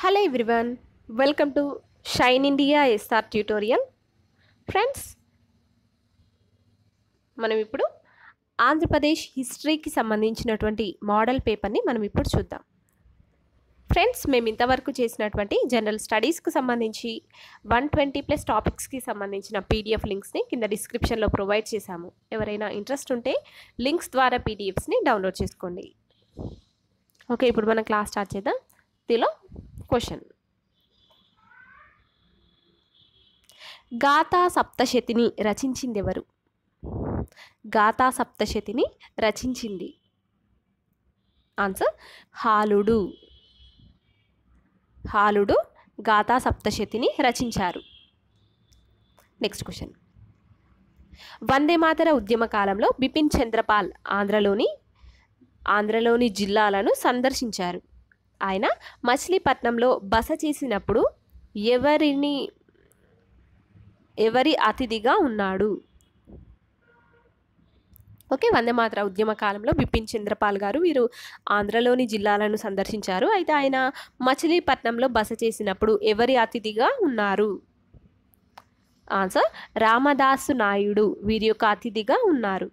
hello everyone welcome to Shine India SR tutorial friends మనం ఇప్పుడు ఆంధ్రప్రదేశ్ హిస్టరీకి సంబంధించినటువంటి మోడల్ పేపర్ని మనం ఇప్పుడు చూద్దాం ఫ్రెండ్స్ మేము ఇంతవరకు చేసినటువంటి జనరల్ స్టడీస్కి సంబంధించి వన్ ట్వంటీ ప్లస్ టాపిక్స్కి సంబంధించిన పీడిఎఫ్ లింక్స్ని కింద డిస్క్రిప్షన్లో ప్రొవైడ్ చేశాము ఎవరైనా ఇంట్రెస్ట్ ఉంటే లింక్స్ ద్వారా పీడిఎఫ్స్ని డౌన్లోడ్ చేసుకోండి ఓకే ఇప్పుడు మనం క్లాస్ స్టార్ట్ చేద్దాం దీనిలో క్వశ్చన్ గాథా సప్తశతిని రచించింది ఎవరు గాథా సప్తశతిని రచించింది ఆన్సర్ హాలుడు హాలుడు గాథా సప్తశతిని రచించారు నెక్స్ట్ క్వశ్చన్ వందే మాతర ఉద్యమ కాలంలో బిపిన్ చంద్రపాల్ ఆంధ్రలోని ఆంధ్రలోని జిల్లాలను సందర్శించారు ఆయన మచిలీపట్నంలో బస చేసినప్పుడు ఎవరిని ఎవరి అతిథిగా ఉన్నాడు ఓకే వందే మాతర ఉద్యమ కాలంలో బిపిన్ చంద్రపాల్ గారు వీరు ఆంధ్రలోని జిల్లాలను సందర్శించారు అయితే ఆయన మచిలీపట్నంలో బస చేసినప్పుడు ఎవరి అతిథిగా ఉన్నారు ఆన్సర్ రామదాసు నాయుడు వీరి యొక్క అతిథిగా ఉన్నారు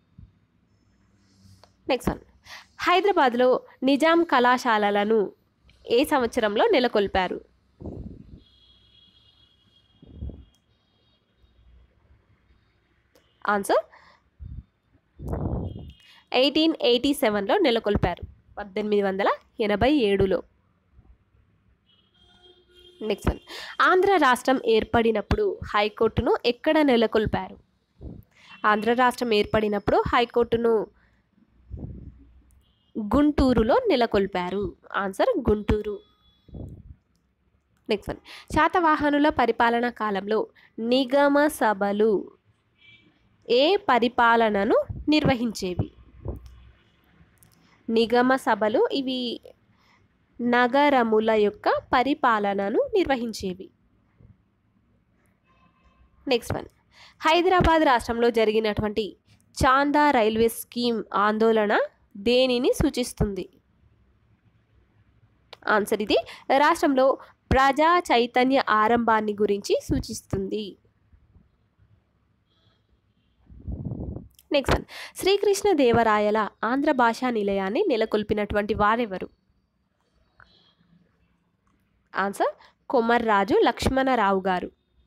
నెక్స్ట్ వన్ హైదరాబాద్లో నిజాం కళాశాలలను ఏ సంవత్సరంలో నెలకొల్పారు ఆన్సర్ ఎయిటీన్ ఎయిటీ సెవెన్లో నెలకొల్పారు పద్దెనిమిది వందల ఎనభై ఏడులో నెక్స్ట్ వన్ ఆంధ్ర రాష్ట్రం ఏర్పడినప్పుడు హైకోర్టును ఎక్కడ నెలకొల్పారు ఆంధ్ర రాష్ట్రం ఏర్పడినప్పుడు హైకోర్టును గుంటూరులో నెలకొల్పారు ఆన్సర్ గుంటూరు నెక్స్ట్ వన్ శాతవాహనుల పరిపాలనా కాలంలో నిగమ సభలు ఏ పరిపాలనను నిర్వహించేవి నిగమ సభలు ఇవి నగరముల యొక్క పరిపాలనను నిర్వహించేవి నెక్స్ట్ వన్ హైదరాబాద్ రాష్ట్రంలో జరిగినటువంటి చాందా రైల్వే స్కీమ్ ఆందోళన దేనిని సూచిస్తుంది ఆన్సర్ ఇది రాష్ట్రంలో ప్రజా చైతన్య ఆరంభాన్ని గురించి సూచిస్తుంది నెక్స్ట్ వన్ శ్రీకృష్ణ దేవరాయల ఆంధ్ర భాషా నిలయాన్ని నెలకొల్పినటువంటి వారెవరు ఆన్సర్ కొమర్రాజు లక్ష్మణరావు గారు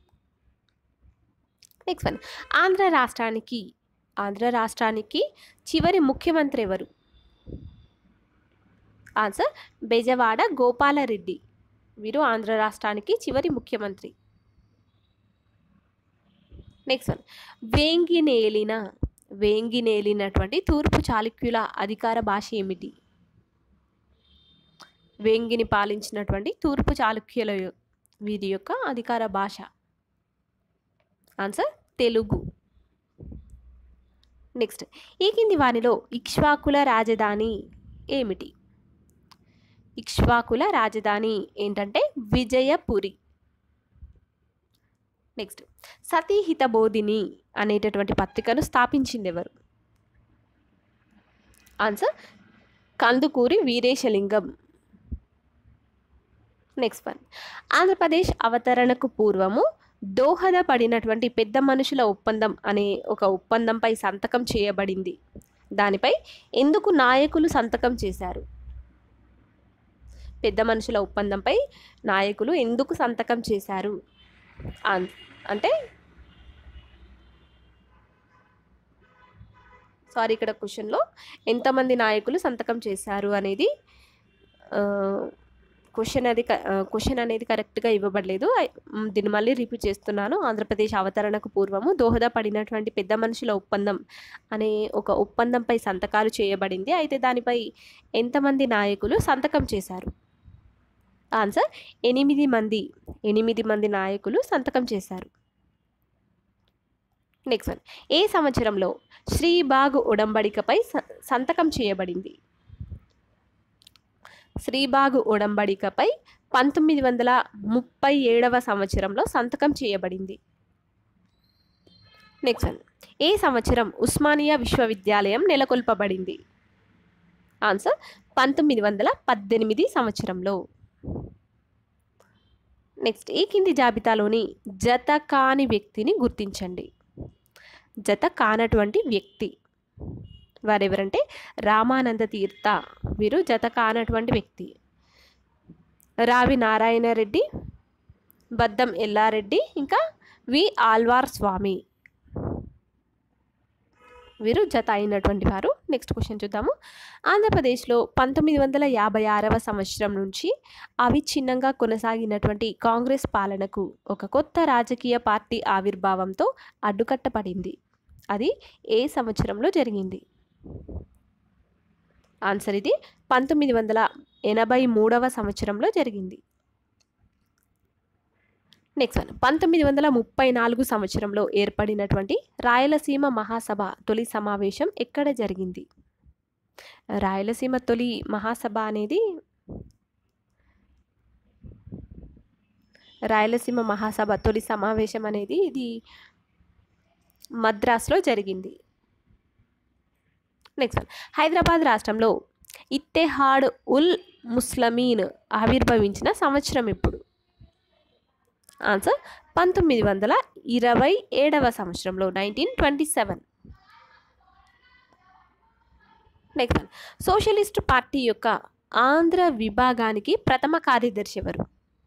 నెక్స్ట్ వన్ ఆంధ్ర రాష్ట్రానికి ఆంధ్ర రాష్ట్రానికి చివరి ముఖ్యమంత్రి ఎవరు ఆన్సర్ బెజవాడ గోపాలరెడ్డి వీరు ఆంధ్ర రాష్ట్రానికి చివరి ముఖ్యమంత్రి నెక్స్ట్ వన్ వేంగినేలిన వేంగినేలినటువంటి తూర్పు చాళుక్యుల అధికార భాష ఏమిటి వేంగిని పాలించినటువంటి తూర్పు చాళుక్యుల వీరి యొక్క అధికార భాష ఆన్సర్ తెలుగు నెక్స్ట్ ఈ కింది వానిలో ఇక్ష్వాకుల రాజధాని ఏమిటి ఇక్ష్వాకుల రాజధాని ఏంటంటే విజయపురి నెక్స్ట్ సతీహిత బోధిని అనేటటువంటి పత్రికను స్థాపించింది ఎవరు answer Kandukuri Veeresalingam next one Andhra Pradesh అవతరణకు పూర్వము దోహదపడినటువంటి పెద్ద మనుషుల ఒప్పందం అనే ఒక ఒప్పందంపై సంతకం చేయబడింది దానిపై ఎందుకు నాయకులు సంతకం చేశారు పెద్ద మనుషుల ఒప్పందంపై నాయకులు ఎందుకు సంతకం చేశారు అంటే సారీ ఇక్కడ క్వశ్చన్లో ఎంతమంది నాయకులు సంతకం చేశారు అనేది క్వశ్చన్ అది క్వశ్చన్ అనేది కరెక్ట్గా ఇవ్వబడలేదు దీన్ని మళ్ళీ రిపీట్ చేస్తున్నాను ఆంధ్రప్రదేశ్ అవతరణకు పూర్వము దోహదపడినటువంటి పెద్ద మనుషుల ఒప్పందం అనే ఒక ఒప్పందంపై సంతకాలు చేయబడింది అయితే దానిపై ఎంతమంది నాయకులు సంతకం చేశారు ఆన్సర్ ఎనిమిది మంది ఎనిమిది మంది నాయకులు సంతకం చేశారు నెక్స్ట్ వన్ ఏ సంవత్సరంలో శ్రీబాగ్ ఉడంబడికపై సంతకం చేయబడింది శ్రీబాగ్ ఉడంబడికపై పంతొమ్మిది వందల ముప్పై ఏడవ సంవత్సరంలో సంతకం చేయబడింది నెక్స్ట్ వన్ ఏ సంవత్సరం ఉస్మానియా విశ్వవిద్యాలయం నెలకొల్పబడింది ఆన్సర్ పంతొమ్మిది వందల పద్దెనిమిది సంవత్సరంలో నెక్స్ట్ ఈ కింది జాబితాలోని జత కాని వ్యక్తిని గుర్తించండి జత కానటువంటి వ్యక్తి వారెవరంటే రామానంద తీర్థ వీరు జత కానటువంటి వ్యక్తి రావి నారాయణ రెడ్డి బద్దం ఎల్లారెడ్డి ఇంకా వి ఆల్వార్ స్వామి వీరు జత అయినటువంటి వారు నెక్స్ట్ క్వశ్చన్ చూద్దాము ఆంధ్రప్రదేశ్లో పంతొమ్మిది వందల యాభై ఆరవ సంవత్సరం నుంచి అవిచ్ఛిన్నంగా కొనసాగినటువంటి కాంగ్రెస్ పాలనకు ఒక కొత్త రాజకీయ పార్టీ ఆవిర్భావంతో అడ్డుకట్టపడింది అది ఏ సంవత్సరంలో జరిగింది ఆన్సర్ ఇది పంతొమ్మిది వందల ఎనభై మూడవ సంవత్సరంలో జరిగింది నెక్స్ట్ వన్ పంతొమ్మిది వందల ముప్పై నాలుగు సంవత్సరంలో ఏర్పడినటువంటి రాయలసీమ మహాసభ తొలి సమావేశం ఎక్కడ జరిగింది రాయలసీమ తొలి మహాసభ అనేది రాయలసీమ మహాసభ తొలి సమావేశం అనేది ఇది మద్రాసులో జరిగింది నెక్స్ట్ వన్ హైదరాబాద్ రాష్ట్రంలో ఇత్తెహాడ్ ఉల్ ముస్లమీన్ ఆవిర్భవించిన సంవత్సరం ఇప్పుడు ఆన్సర్ పంతొమ్మిది వందల ఇరవై ఏడవ సంవత్సరంలో nineteen twenty seven next one socialist party యొక్క ఆంధ్ర విభాగానికి ప్రథమ కార్యదర్శి ఎవరు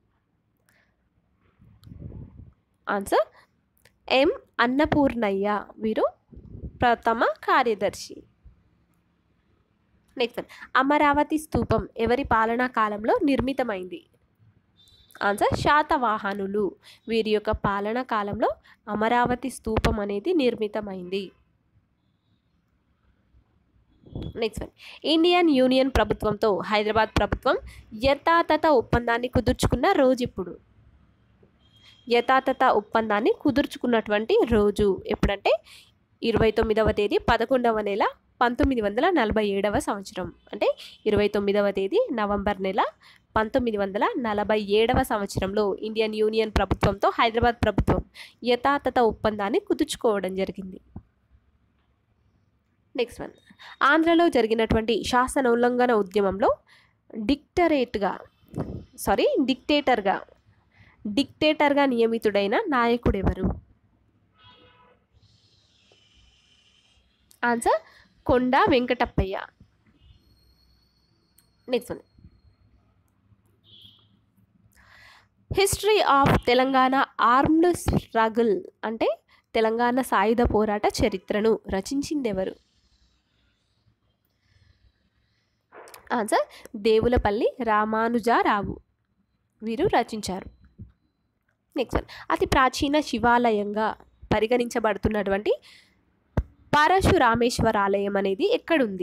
ఆన్సర్ ఎం అన్నపూర్ణయ్య వీరు ప్రథమ కార్యదర్శి నెక్స్ట్ వన్ అమరావతి స్తూపం ఎవరి పాలనా కాలంలో నిర్మితమైంది ఆన్సర్ శాతవాహనులు వీరి యొక్క పాలనా కాలంలో అమరావతి స్తూపం అనేది నిర్మితమైంది నెక్స్ట్ వన్ ఇండియన్ యూనియన్ ప్రభుత్వంతో హైదరాబాద్ ప్రభుత్వం యథాతథ ఒప్పందాన్ని కుదుర్చుకున్న రోజు ఇప్పుడు యథాతథ ఒప్పందాన్ని కుదుర్చుకున్నటువంటి రోజు ఎప్పుడంటే ఇరవై తొమ్మిదవ తేదీ పదకొండవ నెల పంతొమ్మిది వందల నలభై ఏడవ సంవత్సరం అంటే ఇరవై తొమ్మిదవ తేదీ నవంబర్ నెల పంతొమ్మిది వందల నలభై ఏడవ సంవత్సరంలో ఇండియన్ యూనియన్ ప్రభుత్వంతో హైదరాబాద్ ప్రభుత్వం యథాతథ ఒప్పందాన్ని కుదుర్చుకోవడం జరిగింది నెక్స్ట్ వన్ ఆంధ్రలో జరిగినటువంటి శాసనోల్లంఘన ఉద్యమంలో డిక్టరేట్గా సారీ డిక్టేటర్గా డిక్టేటర్గా నియమితుడైన నాయకుడు ఎవరు answer Konda Venkatappayya next one history of Telangana armed struggle అంటే తెలంగాణ సాయుధ పోరాట చరిత్రను రచించింది ఎవరు ఆన్సర్ దేవులపల్లి రామానుజారావు వీరు రచించారు నెక్స్ట్ వన్ అతి ప్రాచీన శివాలయంగా పరిగణించబడుతున్నటువంటి పరశురామేశ్వర ఆలయం అనేది ఎక్కడుంది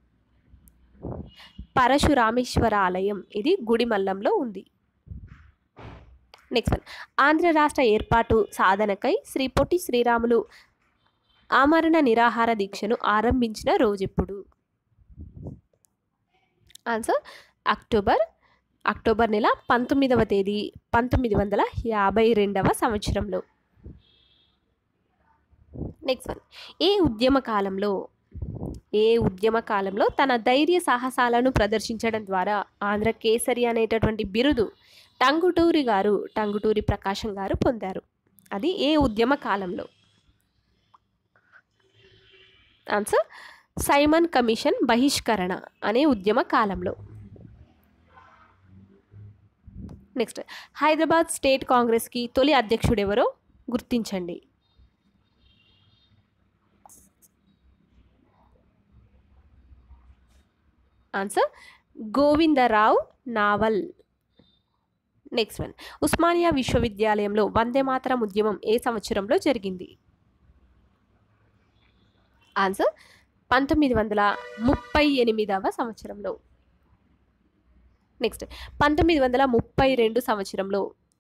పరశురామేశ్వర ఆలయం ఇది గుడిమల్లంలో ఉంది నెక్స్ట్ వన్ ఆంధ్ర రాష్ట్ర ఏర్పాటు సాధనకై శ్రీ పొట్టి శ్రీరాములు ఆమరణ నిరాహార దీక్షను ఆరంభించిన రోజెప్పుడు ఆన్సర్ అక్టోబర్ అక్టోబర్ నెల పంతొమ్మిదవ తేదీ పంతొమ్మిది వందల యాభై రెండవ సంవత్సరంలో నెక్స్ట్ వన్ ఏ ఉద్యమ కాలంలో ఏ ఉద్యమ కాలంలో తన ధైర్య సాహసాలను ప్రదర్శించడం ద్వారా ఆంధ్ర కేసరి అనేటటువంటి బిరుదు టంగుటూరి గారు టంగుటూరి ప్రకాశం గారు పొందారు అది ఏ ఉద్యమ కాలంలో ఆన్సర్ సైమన్ కమిషన్ బహిష్కరణ అనే ఉద్యమ కాలంలో నెక్స్ట్ హైదరాబాద్ స్టేట్ కాంగ్రెస్కి తొలి అధ్యక్షుడు ఎవరో గుర్తించండి ఆన్సర్ గోవిందరావు నావల్ నెక్స్ట్ వన్ ఉస్మానియా విశ్వవిద్యాలయంలో వందే మాతరం ఉద్యమం ఏ సంవత్సరంలో జరిగింది ఆన్సర్ పంతొమ్మిది వందల ముప్పై ఎనిమిదవ సంవత్సరంలో నెక్స్ట్ పంతొమ్మిది వందల ముప్పై రెండు సంవత్సరంలో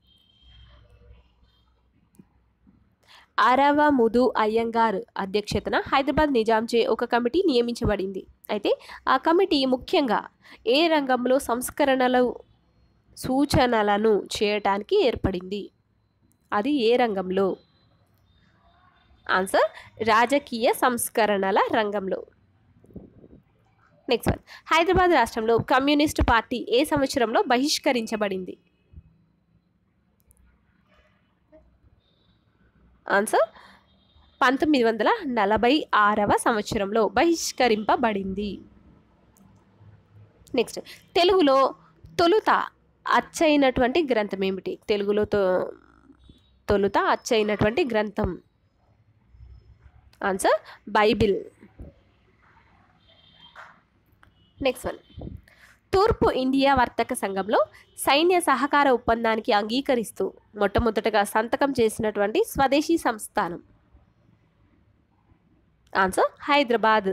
అరవ ముదు అయ్యంగార్ అధ్యక్షతన హైదరాబాద్ నిజాంచే ఒక కమిటీ నియమించబడింది అయితే ఆ కమిటీ ముఖ్యంగా ఏ రంగంలో సంస్కరణలు సూచనలను చేయటానికి ఏర్పడింది అది ఏ రంగంలో ఆన్సర్ రాజకీయ సంస్కరణల రంగంలో నెక్స్ట్ వన్ హైదరాబాద్ రాష్ట్రంలో కమ్యూనిస్టు పార్టీ ఏ సంవత్సరంలో బహిష్కరించబడింది ఆన్సర్ పంతొమ్మిది వందల నలభై ఆరవ సంవత్సరంలో బహిష్కరింపబడింది నెక్స్ట్ తెలుగులో తొలుత అచ్చైనటువంటి గ్రంథం ఏమిటి తెలుగులో తొ తొలుత అచ్చైనటువంటి గ్రంథం ఆన్సర్ బైబిల్ నెక్స్ట్ వన్ తూర్పు ఇండియా వర్తక సంఘంలో సైన్య సహకార ఒప్పందానికి అంగీకరిస్తూ మొట్టమొదటగా సంతకం చేసినటువంటి స్వదేశీ సంస్థానం ఆన్సర్ హైదరాబాద్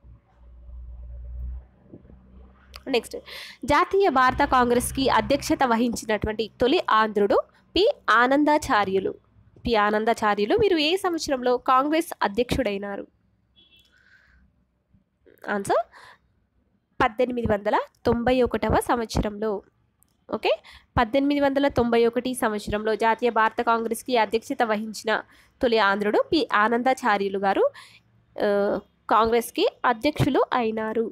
నెక్స్ట్ జాతీయ భారత కాంగ్రెస్కి అధ్యక్షత వహించినటువంటి తొలి ఆంధ్రుడు పి ఆనందాచార్యులు పి ఆనందాచార్యులు వీరు ఏ సంవత్సరంలో కాంగ్రెస్ అధ్యక్షుడైనారు ఆన్సర్ పద్దెనిమిది వందల తొంభై ఒకటవ సంవత్సరంలో ఓకే పద్దెనిమిది వందల తొంభై ఒకటి సంవత్సరంలో జాతీయ భారత కాంగ్రెస్కి అధ్యక్షత వహించిన తొలి ఆంధ్రుడు పి ఆనందాచార్యులు గారు ఆ, కాంగ్రెస్కి అధ్యక్షులు అయినారు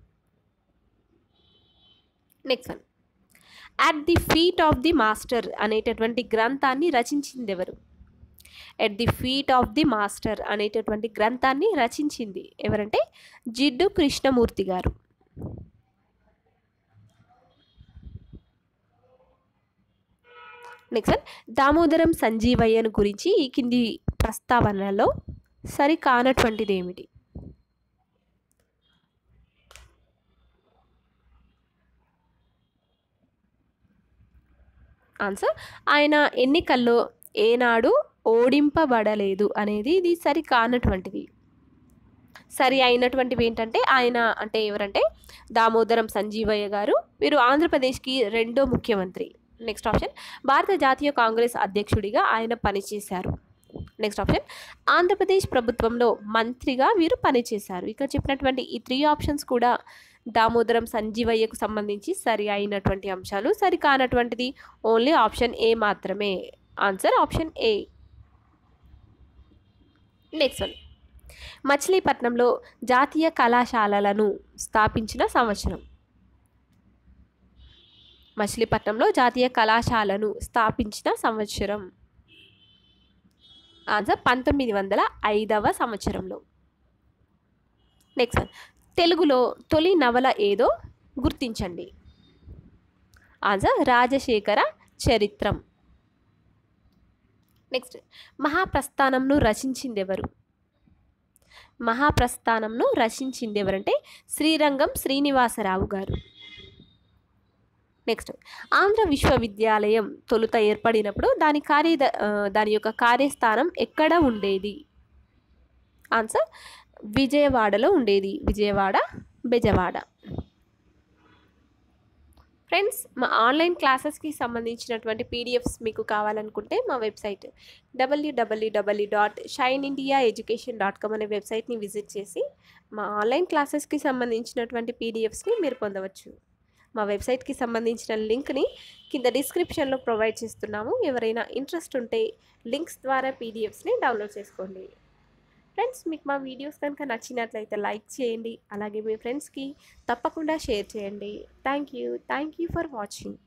next one at the feet of the master అనేటటువంటి గ్రంథాన్ని రచించింది ఎవరు at the feet of the master అనేటటువంటి గ్రంథాన్ని రచించింది ఎవరంటే జిడ్డు కృష్ణమూర్తి గారు నెక్స్ట్ వన్ దామోదరం సంజీవయ్యను గురించి ఈ కింది ప్రస్తావనలో సరి కానటువంటిది ఏమిటి ఆన్సర్ ఆయన ఎన్నికల్లో ఏనాడు ఓడింపబడలేదు అనేది ఇది సరి కానటువంటిది సరి అయినటువంటివి ఏంటంటే ఆయన అంటే ఎవరంటే దామోదరం సంజీవయ్య గారు వీరు ఆంధ్రప్రదేశ్కి రెండో ముఖ్యమంత్రి నెక్స్ట్ ఆప్షన్ భారత జాతీయ కాంగ్రెస్ అధ్యక్షుడిగా ఆయన పనిచేశారు నెక్స్ట్ ఆప్షన్ ఆంధ్రప్రదేశ్ ప్రభుత్వంలో మంత్రిగా వీరు పనిచేశారు ఇక్కడ చెప్పినటువంటి ఈ త్రీ ఆప్షన్స్ కూడా దామోదరం సంజీవయ్యకు సంబంధించి సరి అయినటువంటి అంశాలు సరి కానటువంటిది ఓన్లీ ఆప్షన్ ఏ మాత్రమే answer option A next one మచిలీపట్నంలో జాతీయ కళాశాలలను స్థాపించిన సంవత్సరం మచిలీపట్నంలో జాతీయ కళాశాలను స్థాపించిన సంవత్సరం ఆన్సర్ పంతొమ్మిది వందల ఐదవ సంవత్సరంలో నెక్స్ట్ వన్ తెలుగులో తొలి నవల ఏదో గుర్తించండి ఆన్సర్ రాజశేఖర చరిత్రం నెక్స్ట్ మహాప్రస్థానంను రచించింది ఎవరు మహాప్రస్థానంను రచించింది ఎవరంటే శ్రీరంగం శ్రీనివాసరావు గారు నెక్స్ట్ ఆంధ్ర విశ్వవిద్యాలయం తొలుత ఏర్పడినప్పుడు దాని కార్య దాని యొక్క కార్యస్థానం ఎక్కడ ఉండేది ఆన్సర్ విజయవాడలో ఉండేది విజయవాడ బెజవాడ ఫ్రెండ్స్ మా ఆన్లైన్ క్లాసెస్కి సంబంధించినటువంటి పీడిఎఫ్స్ మీకు కావాలనుకుంటే మా వెబ్సైట్ డబ్ల్యూడబ్ల్యూడబ్ల్యూ dot Shine India education dot com అనే వెబ్సైట్ని విజిట్ చేసి మా ఆన్లైన్ క్లాసెస్కి సంబంధించినటువంటి పీడిఎఫ్స్ని మీరు పొందవచ్చు మా వెబ్సైట్కి సంబంధించిన లింక్ని కింద డిస్క్రిప్షన్లో ప్రొవైడ్ చేస్తున్నాము ఎవరైనా ఇంట్రెస్ట్ ఉంటే లింక్స్ ద్వారా పీడిఎఫ్స్ని డౌన్లోడ్ చేసుకోండి ఫ్రెండ్స్ మీకు మా వీడియోస్ కనుక నచ్చినట్లయితే లైక్ చేయండి అలాగే మీ ఫ్రెండ్స్కి తప్పకుండా షేర్ చేయండి thank you thank you for watching